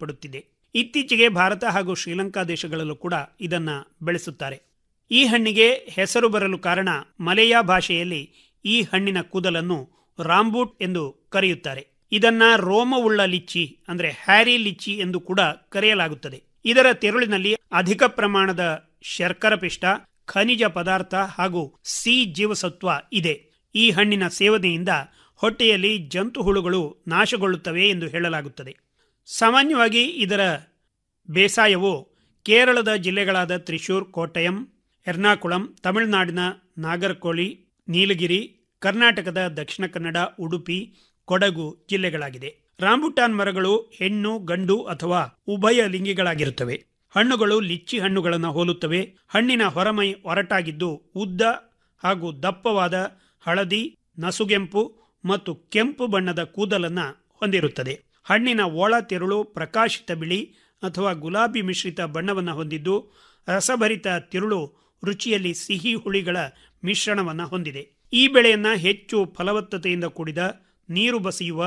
ಕರೆಯಲ್ಪಡುತ್ತಿದೆ ಇತ್ತೀಚೆಗೆ ಭಾರತ ಹಾಗೂ ಶ್ರೀಲಂಕಾ ದೇಶಗಳಲ್ಲೂ ಕೂಡ ಇದನ್ನ ಬೆಳೆಸುತ್ತಾರೆ ಈ ಹಣ್ಣಿಗೆ ಹೆಸರು ಬರಲು ಕಾರಣ ಮಲೆಯ ಭಾಷೆಯಲ್ಲಿ ಈ ಹಣ್ಣಿನ ಕೂದಲನ್ನು ರಾಂಬೂಟ್ ಎಂದು ಕರೆಯುತ್ತಾರೆ ಇದನ್ನ ರೋಮವುಳ್ಳ ಲಿಚ್ಚಿ ಅಂದ್ರೆ ಹ್ಯಾರಿ ಲಿಚ್ಚಿ ಎಂದು ಕೂಡ ಕರೆಯಲಾಗುತ್ತದೆ ಇದರ ತೆರುಳಿನಲ್ಲಿ ಅಧಿಕ ಪ್ರಮಾಣದ ಶರ್ಕರ ಪಿಷ್ಟ ಖನಿಜ ಪದಾರ್ಥ ಹಾಗೂ ಸಿ ಜೀವಸತ್ವ ಇದೆ ಈ ಹಣ್ಣಿನ ಸೇವನೆಯಿಂದ ಹೊಟ್ಟೆಯಲ್ಲಿ ಜಂತು ಹುಳುಗಳು ನಾಶಗೊಳ್ಳುತ್ತವೆ ಎಂದು ಹೇಳಲಾಗುತ್ತದೆ ಸಾಮಾನ್ಯವಾಗಿ ಇದರ ಬೇಸಾಯವು ಕೇರಳದ ಜಿಲ್ಲೆಗಳಾದ ತ್ರಿಶೂರ್ ಕೋಟ್ಟಯಂ ಎರ್ನಾಕುಳಂ ತಮಿಳುನಾಡಿನ ನಾಗರಕೋಳಿ ನೀಲಗಿರಿ ಕರ್ನಾಟಕದ ದಕ್ಷಿಣ ಕನ್ನಡ ಉಡುಪಿ ಕೊಡಗು ಜಿಲ್ಲೆಗಳಾಗಿದೆ ರಾಂಬುಟಾನ್ ಮರಗಳು ಹೆಣ್ಣು ಗಂಡು ಅಥವಾ ಉಭಯ ಲಿಂಗಿಗಳಾಗಿರುತ್ತವೆ ಹಣ್ಣುಗಳು ಲಿಚ್ಚಿ ಹಣ್ಣುಗಳನ್ನು ಹೋಲುತ್ತವೆ ಹಣ್ಣಿನ ಹೊರಮೈ ಒರಟಾಗಿದ್ದು ಉದ್ದ ಹಾಗೂ ದಪ್ಪವಾದ ಹಳದಿ ನಸುಗೆಂಪು ಮತ್ತು ಕೆಂಪು ಬಣ್ಣದ ಕೂದಲನ್ನ ಹೊಂದಿರುತ್ತದೆ ಹಣ್ಣಿನ ಒಳ ತೆರುಳು ಪ್ರಕಾಶಿತ ಬಿಳಿ ಅಥವಾ ಗುಲಾಬಿ ಮಿಶ್ರಿತ ಬಣ್ಣವನ್ನು ಹೊಂದಿದ್ದು ರಸಭರಿತ ತಿರುಳು ರುಚಿಯಲ್ಲಿ ಸಿಹಿ ಹುಳಿಗಳ ಮಿಶ್ರಣವನ್ನು ಹೊಂದಿದೆ ಈ ಬೆಳೆಯನ್ನ ಹೆಚ್ಚು ಫಲವತ್ತತೆಯಿಂದ ಕೂಡಿದ ನೀರು ಬಸಿಯುವ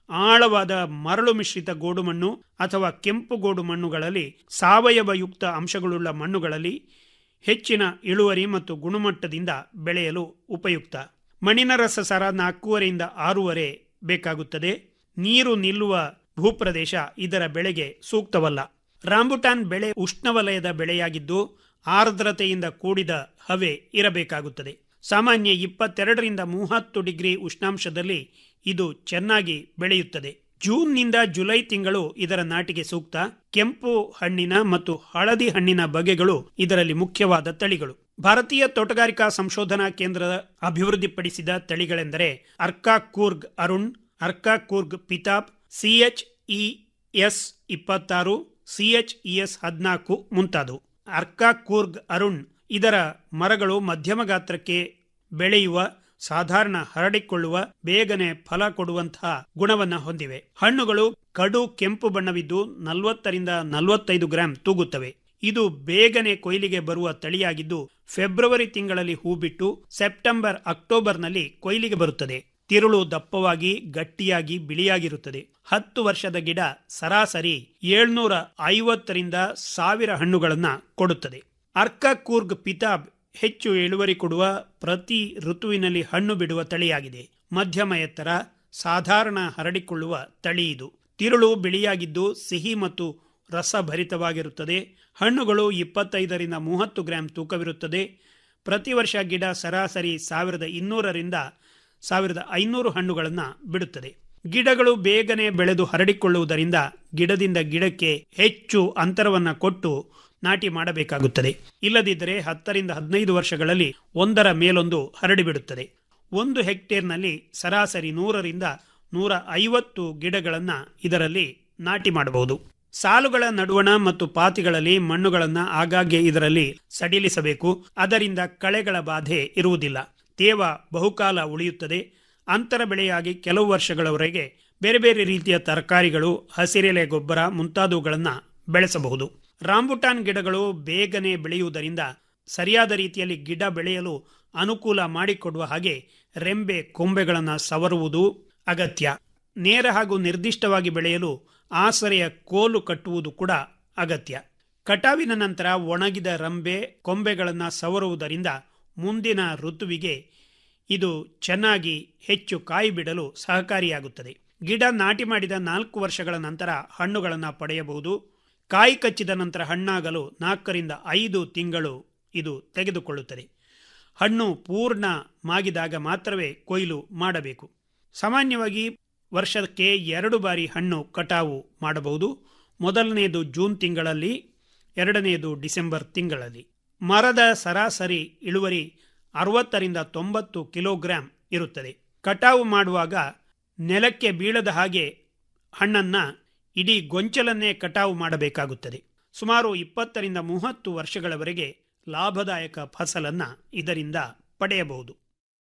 ಆಳವಾದ ಮರಳು ಮಿಶ್ರಿತ ಗೋಡು ಮಣ್ಣು ಅಥವಾ ಕೆಂಪು ಗೋಡು ಮಣ್ಣುಗಳಲ್ಲಿ ಸಾವಯವಯುಕ್ತ ಅಂಶಗಳುಳ್ಳ ಮಣ್ಣುಗಳಲ್ಲಿ ಹೆಚ್ಚಿನ ಇಳುವರಿ ಮತ್ತು ಗುಣಮಟ್ಟದಿಂದ ಬೆಳೆಯಲು ಉಪಯುಕ್ತ ಮಣ್ಣಿನ ರಸಸಾರ ನಾಲ್ಕೂವರೆಯಿಂದ ಆರೂವರೆ ಬೇಕಾಗುತ್ತದೆ ನೀರು ನಿಲ್ಲುವ ಭೂಪ್ರದೇಶ ಇದರ ಬೆಳೆಗೆ ಸೂಕ್ತವಲ್ಲ ರಾಂಬುಟಾನ್ ಬೆಳೆ ಉಷ್ಣವಲಯದ ಬೆಳೆಯಾಗಿದ್ದು ಆರ್ದ್ರತೆಯಿಂದ ಕೂಡಿದ ಹವೆ ಇರಬೇಕಾಗುತ್ತದೆ ಸಾಮಾನ್ಯ ಇಪ್ಪತ್ತೆರಡರಿಂದ ಮೂವತ್ತು ಡಿಗ್ರಿ ಉಷ್ಣಾಂಶದಲ್ಲಿ ಇದು ಚೆನ್ನಾಗಿ ಬೆಳೆಯುತ್ತದೆ ಜೂನ್ನಿಂದ ಜುಲೈ ತಿಂಗಳು ಇದರ ನಾಟಿಗೆ ಸೂಕ್ತ ಕೆಂಪು ಹಣ್ಣಿನ ಮತ್ತು ಹಳದಿ ಹಣ್ಣಿನ ಬಗೆಗಳು ಇದರಲ್ಲಿ ಮುಖ್ಯವಾದ ತಳಿಗಳು ಭಾರತೀಯ ತೋಟಗಾರಿಕಾ ಸಂಶೋಧನಾ ಕೇಂದ್ರ ಅಭಿವೃದ್ಧಿಪಡಿಸಿದ ತಳಿಗಳೆಂದರೆ Arka Coorg Arun Arka Coorg Pitab C H E S ಇಪ್ಪತ್ತಾರು ಸಿಎಚ್ ಇಎಸ್ ಹದಿನಾಲ್ಕು ಮುಂತಾದವು ಅರ್ಕಾ ಕೂರ್ಗ್ ಅರುಣ್ ಇದರ ಮರಗಳು ಮಧ್ಯಮ ಗಾತ್ರಕ್ಕೆ ಬೆಳೆಯುವ ಸಾಧಾರಣ ಹರಡಿಕೊಳ್ಳುವ ಬೇಗನೆ ಫಲ ಕೊಡುವಂತಹ ಗುಣವನ್ನ ಹೊಂದಿವೆ ಹಣ್ಣುಗಳು ಕಡು ಕೆಂಪು ಬಣ್ಣವಿದ್ದು ನಲವತ್ತರಿಂದ ನಲವತ್ತೈದು ಗ್ರಾಂ ತೂಗುತ್ತವೆ ಇದು ಬೇಗನೆ ಕೊಯ್ಲಿಗೆ ಬರುವ ತಳಿಯಾಗಿದ್ದು ಫೆಬ್ರವರಿ ತಿಂಗಳಲ್ಲಿ ಹೂ ಬಿಟ್ಟು ಸೆಪ್ಟೆಂಬರ್ ಅಕ್ಟೋಬರ್ನಲ್ಲಿ ಕೊಯ್ಲಿಗೆ ಬರುತ್ತದೆ ತಿರುಳು ದಪ್ಪವಾಗಿ ಗಟ್ಟಿಯಾಗಿ ಬಿಳಿಯಾಗಿರುತ್ತದೆ ಹತ್ತು ವರ್ಷದ ಗಿಡ ಸರಾಸರಿ ಏಳ್ನೂರ ಐವತ್ತರಿಂದ ಸಾವಿರ ಹಣ್ಣುಗಳನ್ನ ಕೊಡುತ್ತದೆ ಅರ್ಕ ಕೂರ್ಗ್ ಪಿತಾಬ್ ಹೆಚ್ಚು ಇಳುವರಿ ಕೊಡುವ ಪ್ರತಿ ಋತುವಿನಲ್ಲಿ ಹಣ್ಣು ಬಿಡುವ ತಳಿಯಾಗಿದೆ ಮಧ್ಯಮ ಎತ್ತರ ಸಾಧಾರಣ ಹರಡಿಕೊಳ್ಳುವ ತಳಿ ಇದು ತಿರುಳು ಬಿಳಿಯಾಗಿದ್ದು ಸಿಹಿ ಮತ್ತು ರಸಭರಿತವಾಗಿರುತ್ತದೆ ಹಣ್ಣುಗಳು ಇಪ್ಪತ್ತೈದರಿಂದ ಮೂವತ್ತು ಗ್ರಾಂ ತೂಕವಿರುತ್ತದೆ ಪ್ರತಿ ವರ್ಷ ಗಿಡ ಸರಾಸರಿ ಸಾವಿರದ ಇನ್ನೂರರಿಂದ ಸಾವಿರದ ಐನೂರು ಹಣ್ಣುಗಳನ್ನು ಬಿಡುತ್ತದೆ ಗಿಡಗಳು ಬೇಗನೆ ಬೆಳೆದು ಹರಡಿಕೊಳ್ಳುವುದರಿಂದ ಗಿಡದಿಂದ ಗಿಡಕ್ಕೆ ಹೆಚ್ಚು ಅಂತರವನ್ನು ಕೊಟ್ಟು ನಾಟಿ ಮಾಡಬೇಕಾಗುತ್ತದೆ ಇಲ್ಲದಿದ್ದರೆ ಹತ್ತರಿಂದ ಹದಿನೈದು ವರ್ಷಗಳಲ್ಲಿ ಒಂದರ ಮೇಲೊಂದು ಹರಡಿಬಿಡುತ್ತದೆ ಒಂದು ಹೆಕ್ಟೇರ್ನಲ್ಲಿ ಸರಾಸರಿ ನೂರರಿಂದ ನೂರ ಐವತ್ತು ಗಿಡಗಳನ್ನು ಇದರಲ್ಲಿ ನಾಟಿ ಮಾಡಬಹುದು ಸಾಲುಗಳ ನಡುವಣ ಮತ್ತು ಪಾತಿಗಳಲ್ಲಿ ಮಣ್ಣುಗಳನ್ನು ಆಗಾಗ್ಗೆ ಇದರಲ್ಲಿ ಸಡಿಲಿಸಬೇಕು ಅದರಿಂದ ಕಳೆಗಳ ಬಾಧೆ ಇರುವುದಿಲ್ಲ ತೇವ ಬಹುಕಾಲ ಉಳಿಯುತ್ತದೆ ಅಂತರ ಬೆಳೆಯಾಗಿ ಕೆಲವು ವರ್ಷಗಳವರೆಗೆ ಬೇರೆ ಬೇರೆ ರೀತಿಯ ತರಕಾರಿಗಳು ಹಸಿರೆಲೆ ಗೊಬ್ಬರ ಮುಂತಾದವುಗಳನ್ನು ಬೆಳೆಸಬಹುದು ರಾಂಬುಟಾನ್ ಗಿಡಗಳು ಬೇಗನೆ ಬೆಳೆಯುವುದರಿಂದ ಸರಿಯಾದ ರೀತಿಯಲ್ಲಿ ಗಿಡ ಬೆಳೆಯಲು ಅನುಕೂಲ ಮಾಡಿಕೊಡುವ ಹಾಗೆ ರೆಂಬೆ ಕೊಂಬೆಗಳನ್ನು ಸವರುವುದು ಅಗತ್ಯ ನೇರ ಹಾಗೂ ನಿರ್ದಿಷ್ಟವಾಗಿ ಬೆಳೆಯಲು ಆಸರೆಯ ಕೋಲು ಕಟ್ಟುವುದು ಕೂಡ ಅಗತ್ಯ ಕಟಾವಿನ ನಂತರ ಒಣಗಿದ ರಂಬೆ ಕೊಂಬೆಗಳನ್ನು ಸವರುವುದರಿಂದ ಮುಂದಿನ ಋತುವಿಗೆ ಇದು ಚೆನ್ನಾಗಿ ಹೆಚ್ಚು ಕಾಯಿ ಬಿಡಲು ಸಹಕಾರಿಯಾಗುತ್ತದೆ ಗಿಡ ನಾಟಿ ಮಾಡಿದ ನಾಲ್ಕು ವರ್ಷಗಳ ನಂತರ ಹಣ್ಣುಗಳನ್ನು ಪಡೆಯಬಹುದು ಕಾಯಿ ಕಚ್ಚಿದ ನಂತರ ಹಣ್ಣಾಗಲು ನಾಲ್ಕರಿಂದ ಐದು ತಿಂಗಳು ಇದು ತೆಗೆದುಕೊಳ್ಳುತ್ತದೆ ಹಣ್ಣು ಪೂರ್ಣ ಮಾಗಿದಾಗ ಮಾತ್ರವೇ ಕೊಯ್ಲು ಮಾಡಬೇಕು ಸಾಮಾನ್ಯವಾಗಿ ವರ್ಷಕ್ಕೆ ಎರಡು ಬಾರಿ ಹಣ್ಣು ಕಟಾವು ಮಾಡಬಹುದು ಮೊದಲನೆಯದು ಜೂನ್ ತಿಂಗಳಲ್ಲಿ ಎರಡನೆಯದು ಡಿಸೆಂಬರ್ ತಿಂಗಳಲ್ಲಿ ಮರದ ಸರಾಸರಿ ಇಳುವರಿ ಅರವತ್ತರಿಂದ ತೊಂಬತ್ತು ಕಿಲೋಗ್ರಾಂ ಇರುತ್ತದೆ ಕಟಾವು ಮಾಡುವಾಗ ನೆಲಕ್ಕೆ ಬೀಳದ ಹಾಗೆ ಹಣ್ಣನ್ನ ಇಡೀ ಗೊಂಚಲನ್ನೇ ಕಟಾವು ಮಾಡಬೇಕಾಗುತ್ತದೆ ಸುಮಾರು ಇಪ್ಪತ್ತರಿಂದ ಮೂವತ್ತು ವರ್ಷಗಳವರೆಗೆ ಲಾಭದಾಯಕ ಫಸಲನ್ನ ಇದರಿಂದ ಪಡೆಯಬಹುದು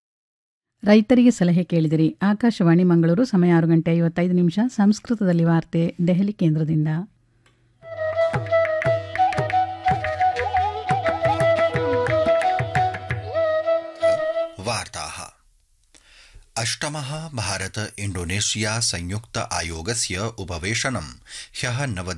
ರೈತರಿಗೆ ಸಲಹೆ ಕೇಳಿದಿರಿ ಆಕಾಶವಾಣಿ ಮಂಗಳೂರು ಸಮಯ ಆರು ಗಂಟೆ ಐವತ್ತೈದು ನಿಮಿಷ ಸಂಸ್ಕೃತದಲ್ಲಿ ವಾರ್ತೆ ದೆಹಲಿ ಕೇಂದ್ರದಿಂದ वार्ताः अष्टमः भारत इण्डोनेशिया संयुक्त आयोगस्य उपवेशनं ह्यः नव